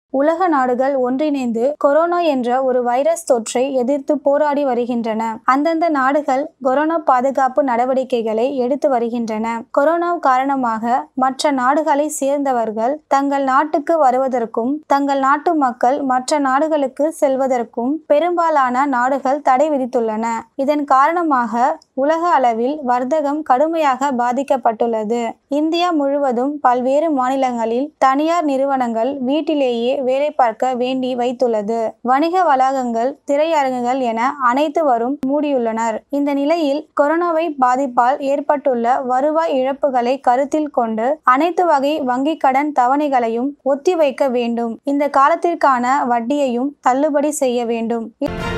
உலக நாடுகள் ஒன்றிணைந்து கொரோனா என்ற ஒரு வைரஸ் தொற்றை எதிர்த்து போராடி வருகின்றன அந்தந்த நாடுகள் கொரோனா பாதுகாப்பு நடவடிக்கைகளை எடுத்து வருகின்றன கொரோனா காரணமாக மற்ற நாடுகளை சேர்ந்தவர்கள் தங்கள் நாட்டுக்கு வருவதற்கும் தங்கள் நாட்டு மக்கள் மற்ற நாடுகளுக்கு செல்வதற்கும் பெரும்பாலான நாடுகள் தடை விதித்துள்ளன இதன் காரணமாக உலக அளவில் வர்த்தகம் கடுமையாக பாதிக்கப்பட்டுள்ளது இந்தியா முழுவதும் பல்வேறு மாநிலங்களில் தனியார் நிறுவனங்கள் வீட்டிலேயே வேலை பார்க்க வேண்டி வைத்துள்ளது வணிக வளாகங்கள் திரையரங்குகள் என அனைத்து வரும் மூடியுள்ளனர் இந்த நிலையில் கொரோனாவை பாதிப்பால் ஏற்பட்டுள்ள வருவாய் இழப்புகளை கருத்தில் கொண்டு அனைத்து வகை வங்கி கடன் தவணைகளையும் ஒத்திவைக்க வேண்டும் இந்த காலத்திற்கான வட்டியையும் தள்ளுபடி செய்ய வேண்டும்